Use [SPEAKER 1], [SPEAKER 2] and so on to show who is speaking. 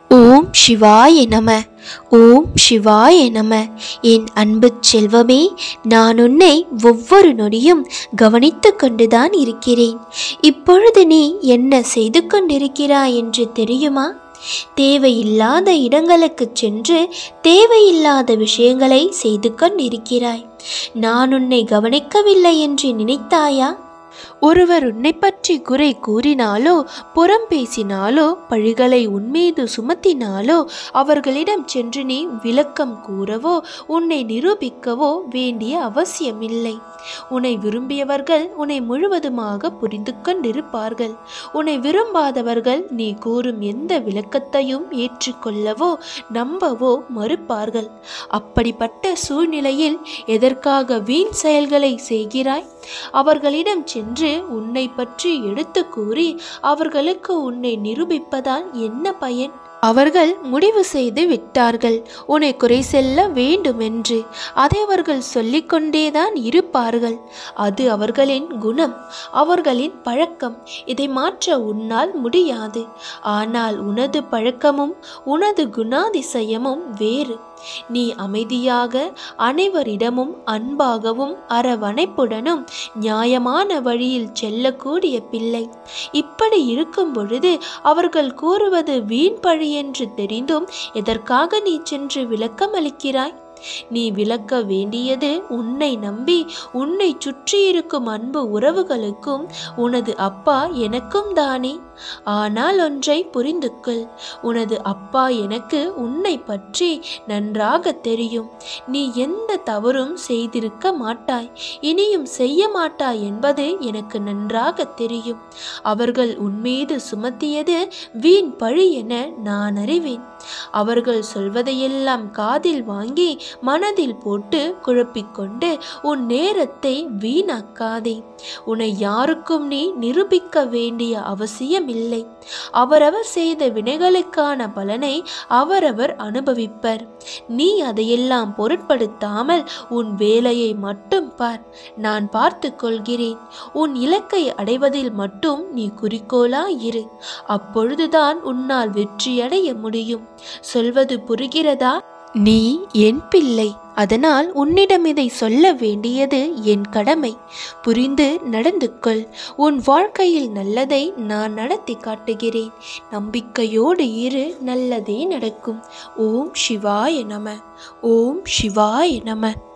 [SPEAKER 1] ஓம் சிவாய நம ஓம் சிவாய நம என் அன்பு செல்வமே நான் உன்னை ஒவ்வொரு நொடியும் கவனித்து கொண்டுதான் இருக்கிறேன் இப்பொழுது நீ என்ன செய்து கொண்டிருக்கிறாய் என்று தெரியுமா தேவையில்லாத இடங்களுக்கு சென்று தேவையில்லாத விஷயங்களை செய்து கொண்டிருக்கிறாய் நான் உன்னை கவனிக்கவில்லை என்று நினைத்தாயா ஒருவர் உன்னை பற்றி குறை கூறினாலோ புறம் பேசினாலோ பழிகளை உன்மீது சுமத்தினாலோ அவர்களிடம் சென்று நீ விளக்கம் கூறவோ உன்னை நிரூபிக்கவோ வேண்டிய அவசியமில்லை உன்னை விரும்பியவர்கள் உன்னை முழுவதுமாக புரிந்து கொண்டிருப்பார்கள் உன்னை விரும்பாதவர்கள் நீ கூறும் எந்த விளக்கத்தையும் ஏற்றுக்கொள்ளவோ நம்பவோ மறுப்பார்கள் அப்படிப்பட்ட சூழ்நிலையில் எதற்காக வீண் செயல்களை செய்கிறாய் அவர்களிடம் சென்று உன்னை பற்றி எடுத்து கூறி அவர்களுக்கு உன்னை நிரூபிப்பதால் என்ன பயன் அவர்கள் முடிவு செய்து விட்டார்கள் உன்னை குறை செல்ல வேண்டுமென்று அதை அவர்கள் சொல்லிக்கொண்டேதான் இருப்பார்கள் அது அவர்களின் குணம் அவர்களின் பழக்கம் இதை மாற்ற உன்னால் முடியாது ஆனால் உனது பழக்கமும் உனது குணாதிசயமும் வேறு நீ அமைதியாக அனைவரிடமும் அன்பாகவும் அரவணைப்புடனும் நியாயமான வழியில் செல்லக்கூடிய பிள்ளை இப்படி இருக்கும் பொழுது அவர்கள் கூறுவது வீண் பழி என்று தெரிந்தும் எதற்காக நீ சென்று விளக்கம் அளிக்கிறாய் நீ விளக்க வேண்டியது உன்னை நம்பி உன்னை சுற்றியிருக்கும் அன்பு உறவுகளுக்கும் உனது அப்பா எனக்கும் தானே ஆனால் ஒன்றை புரிந்து கொள் உனது அப்பா எனக்கு உன்னை பற்றி நன்றாக தெரியும் நீ எந்த தவறும் செய்திருக்க மாட்டாய் இனியும் செய்ய மாட்டாய் என்பது எனக்கு நன்றாக தெரியும் அவர்கள் உன்மீது சுமத்தியது வீண் பழி என நான் அறிவேன் அவர்கள் சொல்வதையெல்லாம் காதில் வாங்கி மனதில் போட்டு குழப்பிக்கொண்டு உன் நேரத்தை வீணாக்காதே உன்னை யாருக்கும் நீ நிரூபிக்க வேண்டிய அவசியமில்லை அவரவர் செய்த வினைகளுக்கான பலனை அவரவர் அனுபவிப்பர் நீ அதையெல்லாம் பொருட்படுத்தாமல் உன் வேலையை மட்டும் பார் நான் பார்த்து கொள்கிறேன் உன் இலக்கை அடைவதில் மட்டும் நீ குறிக்கோளா இரு அப்பொழுதுதான் உன்னால் வெற்றியடைய முடியும் சொல்வது புரிகிறதா நீ என் பிள்ளை அதனால் உன்னிடம் இதை சொல்ல வேண்டியது என் கடமை புரிந்து நடந்து கொள் உன் வாழ்க்கையில் நல்லதை நான் நடத்தி காட்டுகிறேன் நம்பிக்கையோடு இரு நல்லதே நடக்கும் ஓம் சிவாய நம ஓம் சிவாய நம